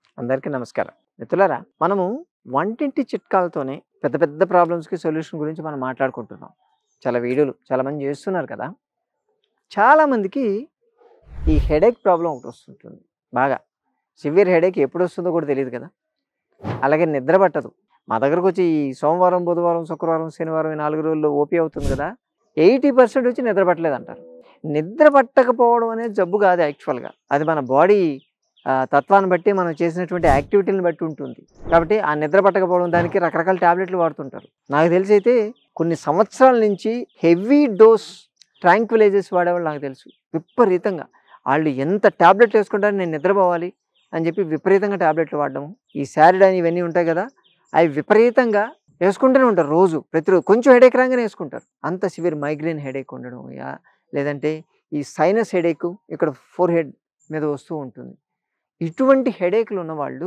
అందరికీ నమస్కారం మిత్రులారా మనము వంటింటి చిట్కాలతోనే పెద్ద పెద్ద ప్రాబ్లమ్స్కి సొల్యూషన్ గురించి మనం మాట్లాడుకుంటున్నాం చాలా వీడియోలు చాలా మంది చేస్తున్నారు కదా చాలామందికి ఈ హెడేక్ ప్రాబ్లం ఒకటి వస్తుంటుంది బాగా సివియర్ హెడేక్ ఎప్పుడు వస్తుందో కూడా తెలియదు కదా అలాగే నిద్ర పట్టదు మా దగ్గరకు వచ్చి ఈ సోమవారం బుధవారం శుక్రవారం శనివారం ఈ నాలుగు రోజుల్లో ఓపీ అవుతుంది కదా ఎయిటీ పర్సెంట్ వచ్చి నిద్ర పట్టలేదు అంటారు నిద్ర పట్టకపోవడం అనేది జబ్బు కాదు యాక్చువల్గా అది మన బాడీ ఆ, తత్వాన్ని బట్టి మనం చేసినటువంటి యాక్టివిటీని బట్టి ఉంటుంది కాబట్టి ఆ నిద్ర పట్టకపోవడం దానికి రకరకాల టాబ్లెట్లు వాడుతుంటారు నాకు తెలిసి అయితే కొన్ని సంవత్సరాల నుంచి హెవీ డోస్ ట్రాంక్విలైజర్స్ వాడేవాళ్ళు నాకు తెలుసు విపరీతంగా వాళ్ళు ఎంత టాబ్లెట్లు వేసుకుంటారో నేను నిద్రపోవాలి అని చెప్పి విపరీతంగా టాబ్లెట్లు వాడడం ఈ శారిడాన్ ఇవన్నీ ఉంటాయి కదా అవి విపరీతంగా వేసుకుంటూనే ఉంటారు రోజు ప్రతిరోజు కొంచెం హెడేక్ రాగానే వేసుకుంటారు అంత సివియర్ మైగ్రేన్ హెడేక్ ఉండడం యా లేదంటే ఈ సైనస్ హెడేక్ ఇక్కడ ఫోర్ హెడ్ మీద వస్తూ ఉంటుంది ఇటువంటి హెడేక్లు ఉన్నవాళ్ళు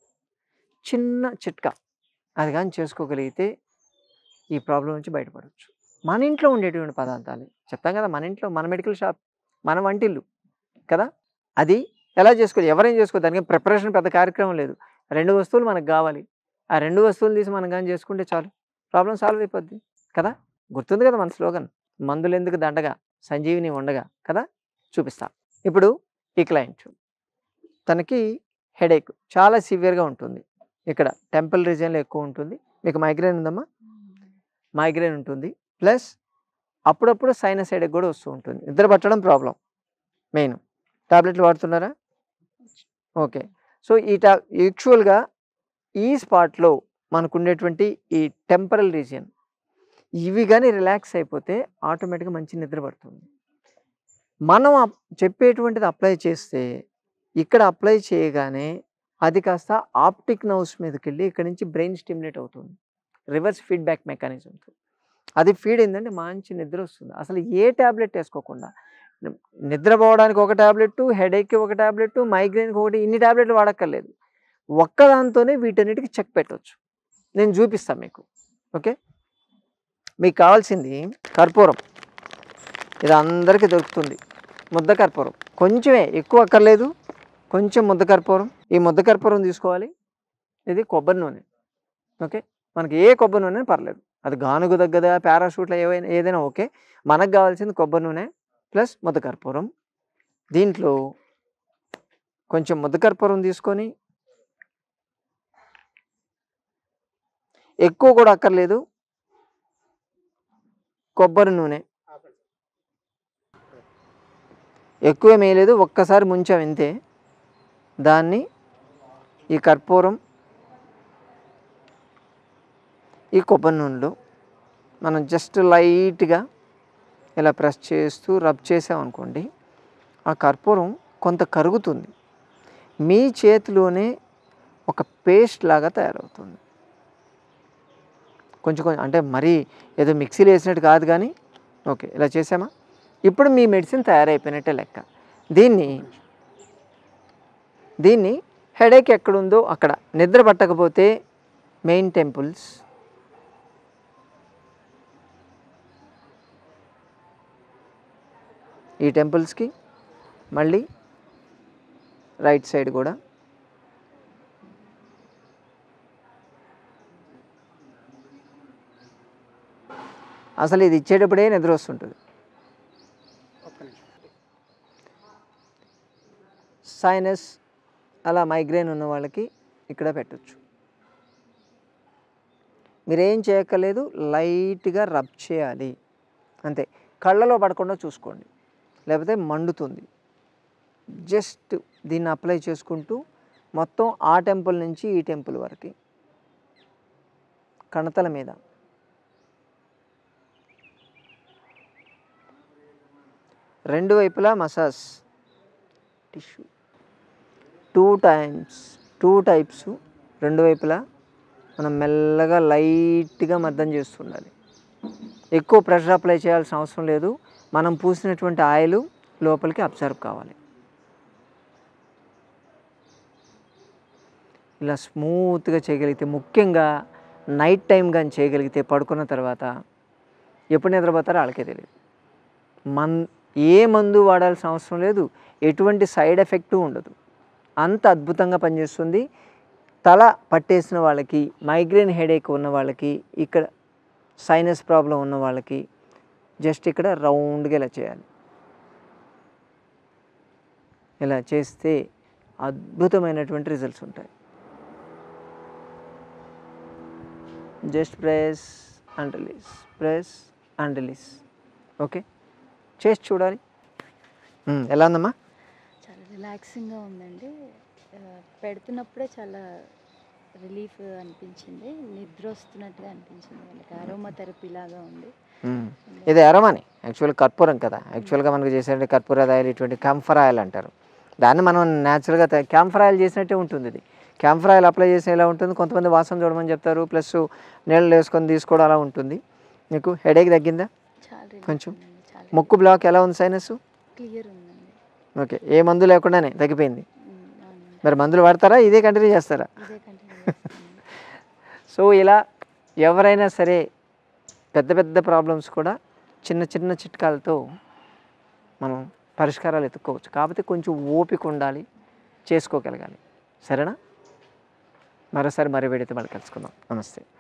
చిన్న చిట్కా అది కానీ చేసుకోగలిగితే ఈ ప్రాబ్లం నుంచి బయటపడవచ్చు మన ఇంట్లో ఉండేటువంటి పదార్థాలు చెప్తాం కదా మన ఇంట్లో మన మెడికల్ షాప్ మన వంటిల్లు కదా అది ఎలా చేసుకోవాలి ఎవరేం చేసుకోవాలి దానికి ప్రిపరేషన్ పెద్ద కార్యక్రమం లేదు రెండు వస్తువులు మనకు కావాలి ఆ రెండు వస్తువులు తీసి మనం కానీ చేసుకుంటే చాలు ప్రాబ్లం సాల్వ్ అయిపోద్ది కదా గుర్తుంది కదా మన స్లోగన్ మందులు ఎందుకు దండగా సంజీవిని ఉండగా కదా చూపిస్తా ఇప్పుడు ఈ క్లయింట్ తనకి హెడేక్ చాలా సివియర్గా ఉంటుంది ఇక్కడ టెంపుల్ రీజియన్లో ఎక్కువ ఉంటుంది మీకు మైగ్రేన్ ఉందమ్మా మైగ్రేన్ ఉంటుంది ప్లస్ అప్పుడప్పుడు సైనస్ హెడేక్ కూడా వస్తూ ఉంటుంది నిద్ర పట్టడం ప్రాబ్లం మెయిన్ టాబ్లెట్లు వాడుతున్నారా ఓకే సో ఈ టా యాక్చువల్గా ఈ స్పాట్లో మనకు ఉండేటువంటి ఈ టెంపరల్ రీజియన్ ఇవి కానీ రిలాక్స్ అయిపోతే ఆటోమేటిక్గా మంచి నిద్ర పడుతుంది మనం అప్- చెప్పేటువంటిది అప్లై చేస్తే ఇక్కడ అప్లై చేయగానే అది కాస్త ఆప్టిక్ నర్వ్స్ మీదకి వెళ్ళి ఇక్కడ నుంచి బ్రెయిన్ స్టిమ్యులేట్ అవుతుంది రివర్స్ ఫీడ్బ్యాక్ మెకానిజంతో అది ఫీడ్ ఏంటంటే మంచి నిద్ర వస్తుంది అసలు ఏ ట్యాబ్లెట్ వేసుకోకుండా ని- నిద్రపోవడానికి ఒక ట్యాబ్లెట్ హెడేక్కి ఒక ట్యాబ్లెట్ మైగ్రేన్కి ఒకటి ఇన్ని ట్యాబ్లెట్లు వాడక్కర్లేదు ఒక్కదాంతోనే వీటన్నిటికి చెక్ పెట్టవచ్చు నేను చూపిస్తాను మీకు ఓకే మీకు కావాల్సింది కర్పూరం ఇది అందరికీ దొరుకుతుంది ముద్ద కర్పూరం కొంచెమే ఎక్కువ అక్కర్లేదు కొంచెం ముద్ద కర్పూరం ఈ ముద్ద కర్పూరం తీసుకోవాలి ఇది కొబ్బరి నూనె ఓకే మనకి ఏ కొబ్బరి నూనె పర్లేదు అది గానుగు తగ్గదా పారాషూట్లో ఏవైనా ఏదైనా ఓకే మనకు కావాల్సింది కొబ్బరి నూనె ప్లస్ ముద్ద కర్పూరం దీంట్లో కొంచెం ముద్ద కర్పూరం తీసుకొని ఎక్కువ కూడా అక్కర్లేదు కొబ్బరి నూనె ఎక్కువ వేయలేదు ఒక్కసారి ముంచాం ఇంతే దాన్ని ఈ కర్పూరం ఈ కొబ్బరి నూనెలో మనం జస్ట్ లైట్గా ఇలా ప్రెస్ చేస్తూ రబ్ చేసామనుకోండి ఆ కర్పూరం కొంత కరుగుతుంది మీ చేతిలోనే ఒక పేస్ట్ లాగా తయారవుతుంది కొంచెం కొంచెం అంటే మరీ ఏదో మిక్సీలో వేసినట్టు కాదు కానీ ఓకే ఇలా చేసామా ఇప్పుడు మీ మెడిసిన్ తయారైపోయినట్టే లెక్క దీన్ని దీన్ని హెడేక్ ఎక్కడుందో అక్కడ నిద్ర పట్టకపోతే మెయిన్ టెంపుల్స్ ఈ టెంపుల్స్కి మళ్ళీ రైట్ సైడ్ కూడా అసలు ఇది ఇచ్చేటప్పుడే నిద్ర వస్తుంటుంది సైనస్ అలా మైగ్రేన్ ఉన్న వాళ్ళకి ఇక్కడ పెట్టచ్చు మీరేం చేయక్కర్లేదు లైట్గా రబ్ చేయాలి అంతే కళ్ళలో పడకుండా చూసుకోండి లేకపోతే మండుతుంది జస్ట్ దీన్ని అప్లై చేసుకుంటూ మొత్తం ఆ టెంపుల్ నుంచి ఈ టెంపుల్ వరకు కణతల మీద రెండు వైపులా massage tissue two times two types రెండు వైపులా మనం మెల్లగా లైట్గా మద్దం చేస్తుండాలి ఎక్కువ ప్రెషర్ అప్లై చేయాల్సిన అవసరం లేదు మనం పూసినటువంటి ఆయిల్ లోపలికి అబ్జర్వ్ కావాలి ఇలా స్మూత్గా చేయగలిగితే ముఖ్యంగా నైట్ టైం కానీ చేయగలిగితే పడుకున్న తర్వాత ఎప్పుడు నిద్రపోతారో వాళ్ళకే తెలియదు మన్ ఏ మందు వాడాల్సిన అవసరం లేదు ఎటువంటి సైడ్ ఎఫెక్టు ఉండదు అంత అద్భుతంగా పనిచేస్తుంది తల పట్టేసిన వాళ్ళకి మైగ్రేన్ హెడేక్ ఉన్న వాళ్ళకి ఇక్కడ సైనస్ ప్రాబ్లం ఉన్న వాళ్ళకి జస్ట్ ఇక్కడ రౌండ్గా ఇలా చేయాలి ఇలా చేస్తే అద్భుతమైనటువంటి రిజల్ట్స్ ఉంటాయి just press and release press and release okay చేసి చూడాలి ఉమ్, ఎలా ఉందమ్మా చాలా రిలాక్సింగ్గా ఉందండి ఆ, పెడుతున్నప్పుడే చాలా రిలీఫ్ అనిపించింది నిద్ర వస్తున్నట్టుగా అనిపించింది వాళ్ళకి అరోమా థెరపీ లాగా ఉంది ఉమ్. ఇది అరమని యాక్చువల్ కర్పూరం కదా యాక్చువల్గా మనకు చేసే కర్పూర ఆయిల్ ఇటువంటి క్యాంఫర్ ఆయిల్ అంటారు దాన్ని మనం న్యాచురల్గా క్యాంఫర్ ఆయిల్ చేసినట్టే ఉంటుంది ఇది క్యాంఫర్ ఆయిల్ అప్లై చేసి ఎలా ఉంటుంది కొంతమంది వాసన చూడమని చెప్తారు ప్లస్ నీళ్ళు వేసుకొని తీసుకోవడం అలా ఉంటుంది నీకు హెడేక్ తగ్గిందా చాలా relief కొంచెం. ఉందండి, చాలా ముక్కు బ్లాక్ ఎలా ఉంది సైనస్ క్లియర్ ఉందండి ఓకే ఏ మందు లేకుండానే తగ్గిపోయింది ఉమ్, అవునండి మరి మందులు వాడతారా ఇదే కంటిన్యూ చేస్తారా ఇదే కంటిన్యూ చేస్తానండి సో ఇలా ఎవరైనా సరే పెద్ద పెద్ద ప్రాబ్లమ్స్ కూడా చిన్న చిన్న చిట్కాలతో మనం పరిష్కారాలు ఎత్తుక్కోవచ్చు కాకపోతే కొంచెం ఓపిక ఉండాలి చేసుకోగలగాలి సరేనా మరోసారి మరి వీడితే మళ్ళీ కలుసుకుందాం నమస్తే